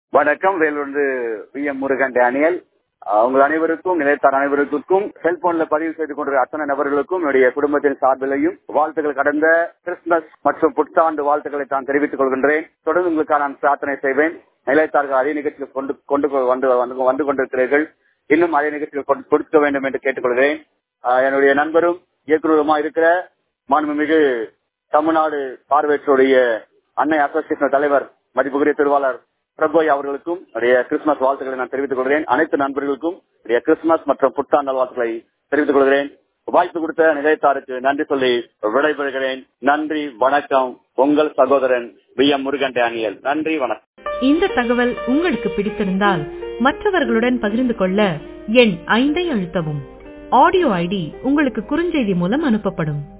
வணக்கம் வேலூர்ந்து V M Murugan Daniel அஹ் உங்கள் அனைவருக்கும் நிலைத்தார் அனைவருக்கும் செல்போன்ல பதிவு செய்து கொண்டிருக்கிற அத்தனை நபர்களுக்கும் என்னுடைய குடும்பத்தின் சார்பிலையும் வாழ்த்துக்கள் கடந்த கிறிஸ்துமஸ் மற்றும் புத்தாண்டு வாழ்த்துக்களை நான் தெரிவித்துக் கொள்கின்றேன் தொடர்ந்து உங்களுக்காக நான் பிரார்த்தனை செய்வேன் நிலைத்தார்கள் அதே நிகழ்ச்சியில் கொண்டு கொண்டு வந்து வந்து- வந்து கொண்டிருக்கிறீர்கள் இன்னும் அதே நிகழ்ச்சியில் கொண்டு- கொடுக்க வேண்டும் என்று கேட்டுக்கொள்கிறேன் அஹ் என்னுடைய நண்பரும் இயக்குநருமா இருக்கிற மாண்புமிகு தமிழ்நாடு பார்வையற்றோருடைய அன்னை அசோசியேஷன் தலைவர் மதிப்புக்குரிய திருவாளர் பிரபோய் அவர்களுக்கும் என்னுடைய கிறிஸ்துமஸ் வாழ்த்துக்களை நான் தெரிவித்துக் கொள்கிறேன் அனைத்து நண்பர்களுக்கும் என்னுடைய கிறிஸ்துமஸ் மற்றும் புத்தாண்டு வாழ்த்துக்களை தெரிவித்துக் கொள்கிறேன் வாய்ப்பு கொடுத்த நிலையத்தாருக்கு நன்றி சொல்லி விடைபெறுகிறேன் நன்றி வணக்கம் உங்கள் சகோதரன் வி எம் முருகன் டேனியல் நன்றி வணக்கம் இந்த தகவல் உங்களுக்கு பிடித்திருந்தால் மற்றவர்களுடன் பகிர்ந்து கொள்ள எண் ஐந்தை அழுத்தவும் ஆடியோ ஐடி உங்களுக்கு குறுஞ்செய்தி மூலம் அனுப்பப்படும்